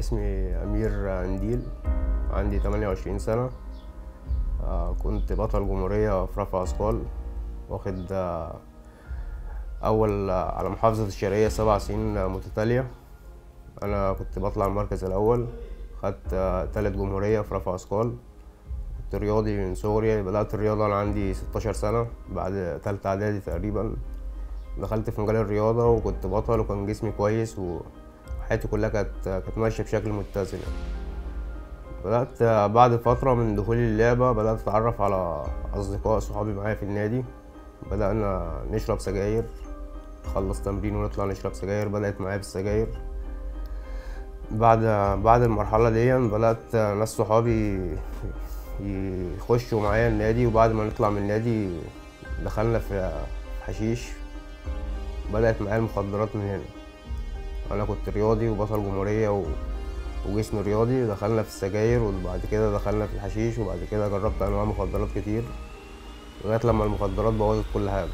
اسمي أمير أنديل عندي 28 سنة آه، كنت بطل جمهورية في رفع أثقال واخد آه، أول آه، على محافظة الشرقية سبع سنين متتالية أنا كنت بطلع المركز الأول خدت آه، تالت جمهورية في رفع أثقال كنت رياضي من صغري بدأت الرياضة أنا عندي 16 سنة بعد تالتة إعدادي تقريبا دخلت في مجال الرياضة وكنت بطل وكان جسمي كويس وحياتي كلها كانت كانت ماشية بشكل متزن يعني. بدأت بعد فترة من دخولي اللعبة بدأت أتعرف على أصدقاء صحابي معايا في النادي بدأنا نشرب سجاير نخلص تمرين ونطلع نشرب سجاير بدأت معايا بالسجاير بعد بعد المرحلة دي بدأت ناس صحابي يخشوا معايا النادي وبعد ما نطلع من النادي دخلنا في حشيش بدأت معايا المخدرات من هنا أنا كنت رياضي وبطل جمهورية و... وجسمي رياضي دخلنا في السجاير وبعد كده دخلنا في الحشيش وبعد كده جربت أنواع مخدرات كتير لغاية لما المخدرات بوظت كل حاجة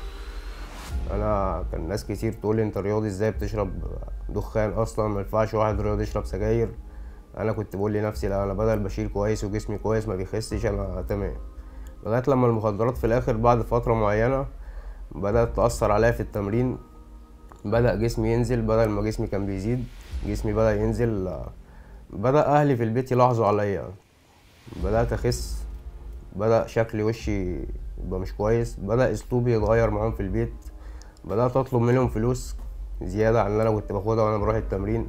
أنا كان ناس كتير تقولي أنت رياضي ازاي بتشرب دخان أصلا مينفعش واحد رياضي يشرب سجاير أنا كنت بقول لنفسي لا أنا بدل بشيل كويس وجسمي كويس ما بيخسش أنا تمام لغاية لما المخدرات في الآخر بعد فترة معينة بدأت تأثر عليا في التمرين بدأ جسمي ينزل بدل ما جسمي كان بيزيد جسمي بدأ ينزل بدأ أهلي في البيت يلاحظوا عليا بدأت أخس بدأ شكل وشي يبقى مش كويس بدأ أسلوبي يتغير معاهم في البيت بدأت أطلب منهم فلوس زيادة عن اللي أنا كنت باخدها وأنا بروح التمرين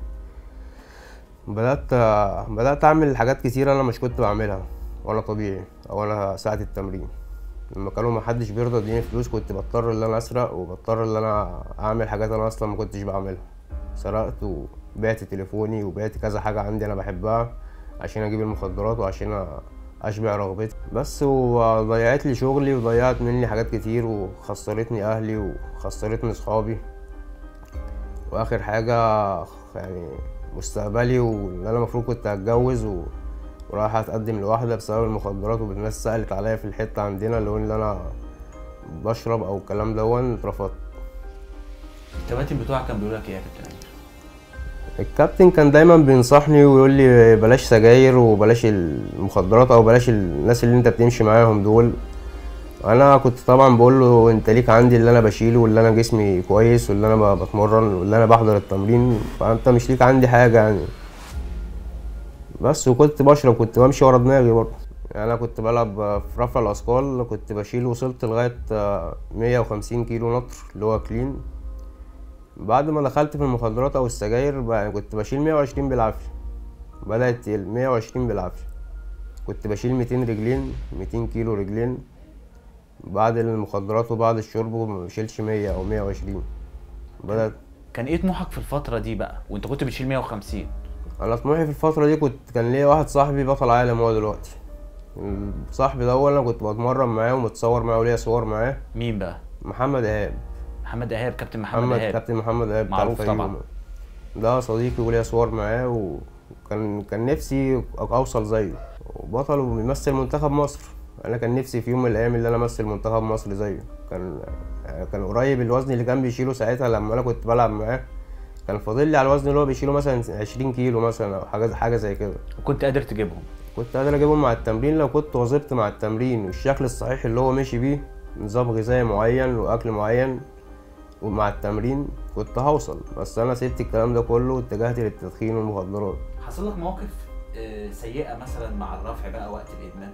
بدأت بدأت أعمل حاجات كتير أنا مش كنت بعملها وأنا طبيعي أو أنا ساعة التمرين لما كانوا محدش بيرضى يديني فلوس كنت بضطر ان انا اسرق وبضطر ان انا اعمل حاجات انا اصلا ما كنتش بعملها سرقت وبعت تليفوني وبعت كذا حاجة عندي انا بحبها عشان اجيب المخدرات وعشان اشبع رغبتي بس وضيعت لي شغلي وضيعت مني حاجات كتير وخسرتني اهلي وخسرتني صحابي واخر حاجة يعني مستقبلي وان انا المفروض كنت هتجوز و... ورايح اتقدم لواحده بسبب المخدرات والناس سالت عليا في الحته عندنا اللي هو ان انا بشرب او الكلام دون اترفضت الكباتن بتوعك كان بيقول لك ايه يا كابتن امير؟ الكابتن كان دايما بينصحني ويقول لي بلاش سجاير وبلاش المخدرات او بلاش الناس اللي انت بتمشي معاهم دول انا كنت طبعا بقول له انت ليك عندي اللي انا بشيله واللي انا جسمي كويس واللي انا بتمرن واللي انا بحضر التمرين فانت مش ليك عندي حاجه يعني بس وكنت بشرب كنت بمشي ورا دماغي برضه يعني انا كنت بلعب في رفع الاثقال كنت بشيل وصلت لغايه 150 كيلو نطر اللي هو كلين بعد ما دخلت في المخدرات او السجاير بقى كنت بشيل 120 بالعافيه بدات تقل 120 بالعافيه كنت بشيل 200 رجلين 200 كيلو رجلين بعد المخدرات وبعد الشرب ما بشيلش 100 او 120 بدات كان ايه طموحك في الفتره دي بقى وانت كنت بتشيل 150 انا طموحي في الفتره دي كنت كان ليا واحد صاحبي بطل عالم هو دلوقتي صاحبي ده انا كنت بتمرن معاه ومتصور معاه وليا صور معاه مين بقى محمد ايهاب محمد ايهاب كابتن محمد, محمد ايهاب كابتن محمد ايهاب بتاع معروف الفيوم. طبعا. ده صديقي وليا صور معاه وكان كان نفسي اوصل زيه وبطل وبيمثل منتخب مصر انا كان نفسي في يوم من الايام اللي انا امثل منتخب مصر زيه كان كان قريب الوزن اللي كان بيشيله ساعتها لما انا كنت بلعب معاه كان فاضل لي على الوزن اللي هو بيشيله مثلا 20 كيلو مثلا او حاجه حاجه زي كده وكنت قادر تجيبهم كنت قادر اجيبهم مع التمرين لو كنت واظبت مع التمرين والشكل الصحيح اللي هو ماشي بيه نظام غذائي معين واكل معين ومع التمرين كنت هوصل بس انا سبت الكلام ده كله واتجهت للتدخين والمخدرات حصل لك مواقف سيئه مثلا مع الرفع بقى وقت الادمان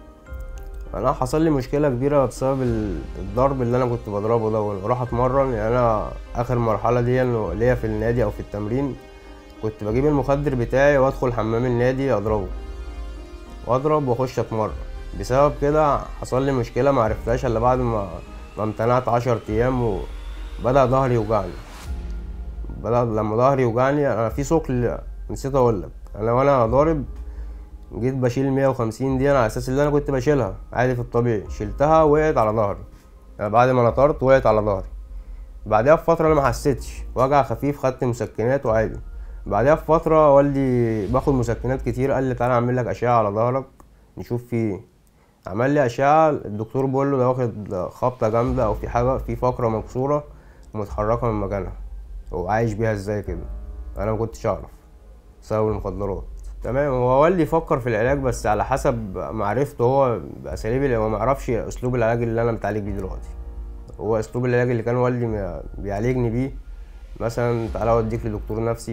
انا حصل لي مشكله كبيره بسبب ال- الضرب اللي انا كنت بضربه ده وانا بروح اتمرن يعني انا اخر مرحله دي إنه ليا في النادي او في التمرين كنت بجيب المخدر بتاعي وادخل حمام النادي اضربه واضرب واخش اتمرن بسبب كده حصل لي مشكله ما عرفتهاش الا بعد ما ما امتنعت عشر ايام وبدا ظهري يوجعني بدا لما ظهري يوجعني انا في ثقل نسيت اقول لك انا وانا ضارب جيت بشيل 150 دي انا على اساس اللي انا كنت بشيلها عادي في الطبيعي شلتها وقعت على ظهري يعني بعد ما نطرت وقعت على ظهري بعدها بفترة انا ما حسيتش وجع خفيف خدت مسكنات وعادي بعدها بفترة والدي باخد مسكنات كتير قال لي تعالى اعمل لك اشعة على ظهرك نشوف فيه ايه عمل لي اشعة الدكتور بيقول له ده واخد خبطة جامدة او في حاجة في فقرة مكسورة ومتحركة من مكانها هو عايش بيها ازاي كده انا ما كنتش اعرف بسبب المخدرات تمام هو والدي فكر في العلاج بس على حسب معرفته هو باساليب اللي هو ما يعرفش اسلوب العلاج اللي انا متعالج بيه دلوقتي هو اسلوب العلاج اللي كان والدي م- بيعالجني بيه مثلا تعالى اوديك لدكتور نفسي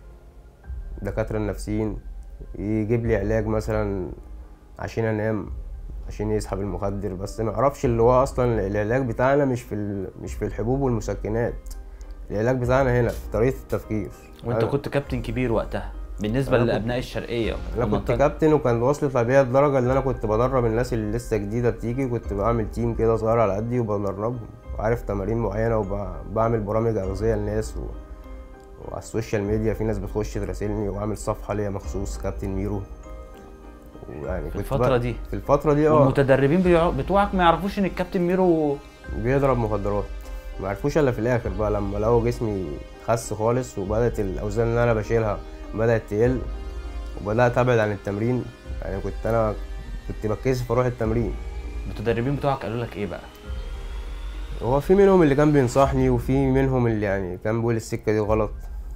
دكاتره النفسيين يجيب لي علاج مثلا عشان انام عشان يسحب المخدر بس ما يعرفش اللي هو اصلا العلاج بتاعنا مش في ال... مش في الحبوب والمسكنات العلاج بتاعنا هنا في طريقه التفكير وانت أنا- كنت كابتن كبير وقتها بالنسبه أنا كنت- لابناء الشرقيه انا كنت والمنطقة- كابتن وكان وصلت بيا الدرجه اللي انا كنت بدرب الناس اللي لسه جديده بتيجي كنت بعمل تيم كده صغير على قدي وبدربهم وعارف تمارين معينه وبعمل برامج اغذيه للناس و... وعلى السوشيال ميديا في ناس بتخش تراسلني واعمل صفحه ليا مخصوص كابتن ميرو ويعني في كنت الفتره بقى- دي في الفتره دي اه والمتدربين بيع- بتوعك ما يعرفوش ان الكابتن ميرو بيضرب مخدرات ما عرفوش الا في الاخر بقى لما لقوا جسمي خس خالص وبدات الاوزان اللي انا بشيلها بدات تقل وبدات ابعد عن التمرين يعني كنت انا كنت بتكسف اروح التمرين المتدربين بتوعك قالوا لك ايه بقى هو في منهم اللي كان بينصحني وفي منهم اللي يعني كان بيقول السكه دي غلط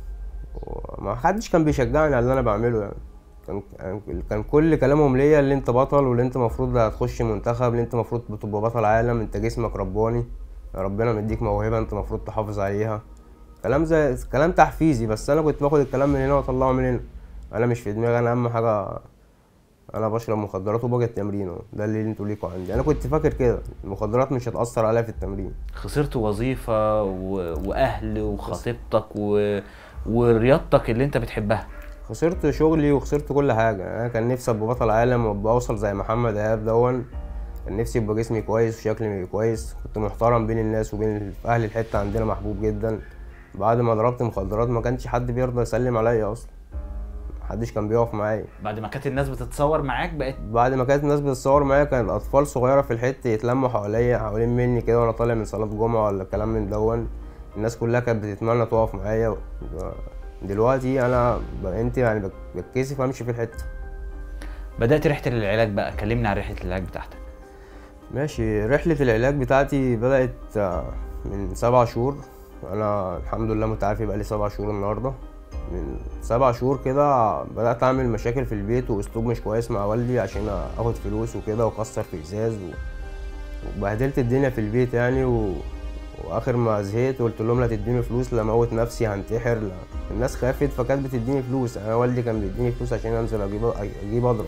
وما حدش كان بيشجعني على اللي انا بعمله يعني كان يعني كان كل كلامهم ليا اللي انت بطل واللي انت المفروض هتخش منتخب اللي انت المفروض بتبقى بطل عالم انت جسمك رباني ربنا مديك موهبه انت المفروض تحافظ عليها كلام زي كلام تحفيزي بس انا كنت باخد الكلام من هنا واطلعه من هنا انا مش في دماغي انا اهم حاجه انا بشرب مخدرات وباجي التمرين اهو. ده اللي انتوا ليكوا عندي انا كنت فاكر كده المخدرات مش هتاثر عليا في التمرين خسرت وظيفه و... واهل وخطيبتك و... ورياضتك اللي انت بتحبها خسرت شغلي وخسرت كل حاجة أنا كان نفسي أبقى بطل عالم وأبقى أوصل زي محمد إيهاب دون كان نفسي يبقى جسمي كويس وشكلي كويس كنت محترم بين الناس وبين أهل الحتة عندنا محبوب جدا بعد ما ضربت مخدرات ما كانش حد بيرضى يسلم عليا أصلا محدش كان بيقف معايا بعد ما كانت الناس بتتصور معاك بقت بعد ما كانت الناس بتتصور معايا كان أطفال صغيرة في الحتة يتلموا حواليا حوالين مني كده وأنا طالع من صلاة جمعة ولا كلام من دون الناس كلها كانت بتتمنى تقف معايا دلوقتي أنا بقيت يعني بك- بتكسف أمشي في الحتة بدات رحله العلاج بقى كلمني عن رحله العلاج بتاعتك ماشي رحلة العلاج بتاعتي بدأت آه، من سبع شهور أنا الحمد لله متعافي بقالي سبع شهور النهاردة من سبع شهور كده بدأت أعمل مشاكل في البيت وأسلوب مش كويس مع والدي عشان آخد فلوس وكده وأكسر في إزاز و... وبهدلت الدنيا في البيت يعني و... وآخر ما زهقت قلت لهم لا تديني فلوس لا أموت نفسي هنتحر لا الناس خافت فكانت بتديني فلوس أنا والدي كان بيديني فلوس عشان أنزل أجيب أجيب أضرب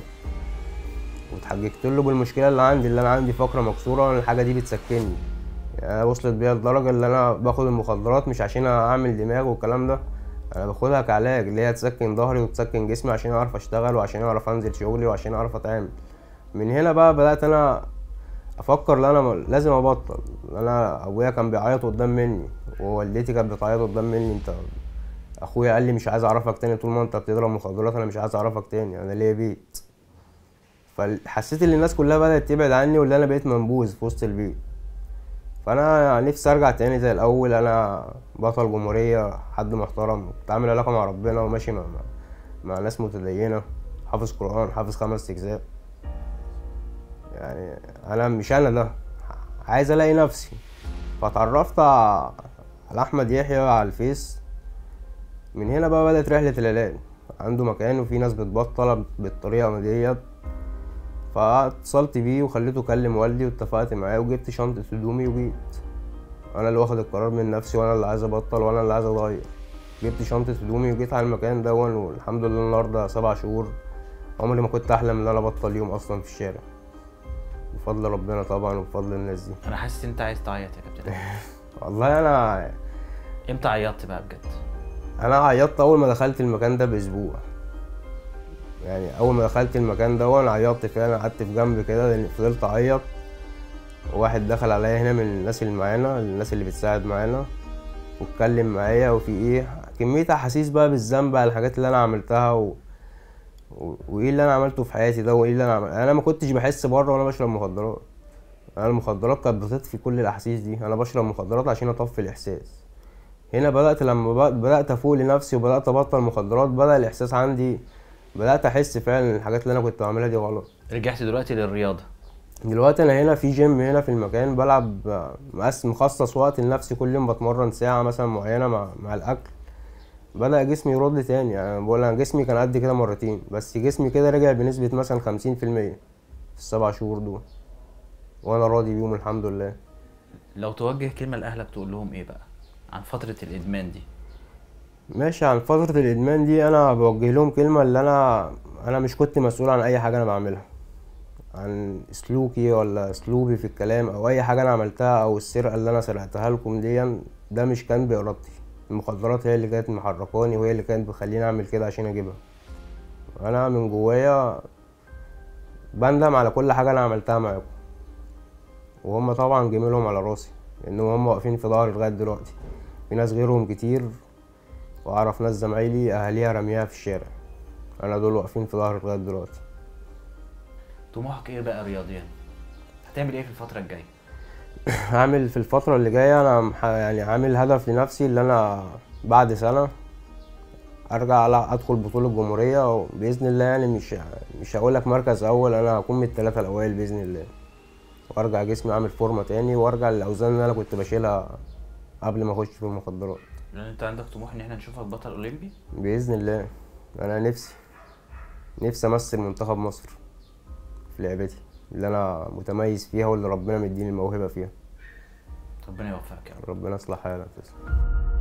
واتحججت له بالمشكله اللي عندي اللي انا عندي فقره مكسوره وانا الحاجه دي بتسكنني يعني انا وصلت بيا لدرجه اللي انا باخد المخدرات مش عشان اعمل دماغ والكلام ده انا باخدها كعلاج اللي هي تسكن ظهري وتسكن جسمي عشان اعرف اشتغل وعشان اعرف انزل شغلي وعشان اعرف اتعامل من هنا بقى بدات انا افكر ان انا لازم ابطل انا ابويا كان بيعيط قدام مني ووالدتي كانت بتعيط قدام مني انت اخويا قال لي مش عايز اعرفك تاني طول ما انت بتضرب مخدرات انا مش عايز اعرفك تاني انا ليا بيت فحسيت ان الناس كلها بدات تبعد عني واللي انا بقيت منبوذ في وسط البيت فانا نفسي ارجع تاني زي الاول انا بطل جمهوريه حد محترم كنت عامل علاقه مع ربنا وماشي مع, مع, مع ناس متدينه حافظ قران حافظ خمس اجزاء يعني انا مش انا ده عايز الاقي نفسي فتعرفت ع- على احمد يحيى على الفيس من هنا بقى بدات رحله العلاج عنده مكان وفي ناس بتبطل بالطريقه ديت فاتصلت بيه وخليته يكلم والدي واتفقت معاه وجبت شنطة هدومي وجيت انا اللي واخد القرار من نفسي وانا اللي عايز ابطل وانا اللي عايز اتغير جبت شنطة هدومي وجيت على المكان دون والحمد لله النهاردة سبع شهور عمري ما كنت احلم ان انا ابطل يوم اصلا في الشارع بفضل ربنا طبعا وبفضل الناس دي انا حاسس ان انت عايز تعيط يا كابتن والله انا امتى عيطت بقى بجد انا عيطت اول ما دخلت المكان ده باسبوع يعني اول ما دخلت المكان ده وانا عيطت فعلا قعدت في جنب كده لأن فضلت اعيط واحد دخل عليا هنا من الناس اللي معانا الناس اللي بتساعد معانا واتكلم معايا وفي ايه كمية احاسيس بقى بالذنب على الحاجات اللي انا عملتها و... و... وايه اللي انا عملته في حياتي ده وايه اللي انا عمل... انا ما كنتش بحس بره وانا بشرب مخدرات انا المخدرات كانت بتطفي كل الاحاسيس دي انا بشرب مخدرات عشان اطفي الاحساس هنا بدأت لما ب- بدأت أفوق لنفسي وبدأت أبطل مخدرات بدأ الإحساس عندي بدأت أحس فعلا إن الحاجات اللي أنا كنت بعملها دي غلط رجعت دلوقتي للرياضه دلوقتي أنا هنا في جيم هنا في المكان بلعب آه، مقس- مخصص وقت لنفسي كل يوم بتمرن ساعة مثلا معينة مع, مع الأكل بدأ جسمي يرد تاني يعني بقول انا جسمي كان قد كده مرتين بس جسمي كده رجع بنسبة مثلا خمسين في المية في السبع شهور دول وانا راضي بيهم الحمد لله لو توجه كلمه لاهلك تقول لهم ايه بقى عن فتره الادمان دي ماشي عن فترة الإدمان دي أنا بوجه لهم كلمة اللي أنا أنا مش كنت مسؤول عن أي حاجة أنا بعملها عن سلوكي ولا أسلوبي في الكلام أو أي حاجة أنا عملتها أو السرقة اللي أنا سرقتها لكم دي ده مش كان بإرادتي المخدرات هي اللي كانت محركاني وهي اللي كانت بتخليني أعمل كده عشان أجيبها أنا من جوايا بندم على كل حاجة أنا عملتها معاكم وهم طبعا جميلهم على راسي لأنهم هم واقفين في ظهري لغاية دلوقتي في ناس غيرهم كتير واعرف ناس زمايلي اهاليها رميها في الشارع انا دول واقفين في ظهري لغايه دلوقتي طموحك ايه بقى رياضيا هتعمل ايه في الفتره الجايه هعمل في الفتره اللي جايه انا مح- يعني عامل هدف لنفسي اللي انا بعد سنه ارجع ألع- ادخل بطوله الجمهوريه وباذن الله يعني مش مش هقول لك مركز اول انا هكون من الثلاثه الاوائل باذن الله وارجع جسمي اعمل فورمه تاني وارجع للاوزان اللي انا كنت بشيلها قبل ما اخش في المخدرات لان انت عندك طموح ان احنا نشوفك بطل اولمبي بإذن الله أنا نفسي نفسي أمثل منتخب مصر في لعبتي اللي أنا متميز فيها واللي ربنا مديني الموهبة فيها ربنا يوفقك يا رب ربنا يصلح حالك تسلم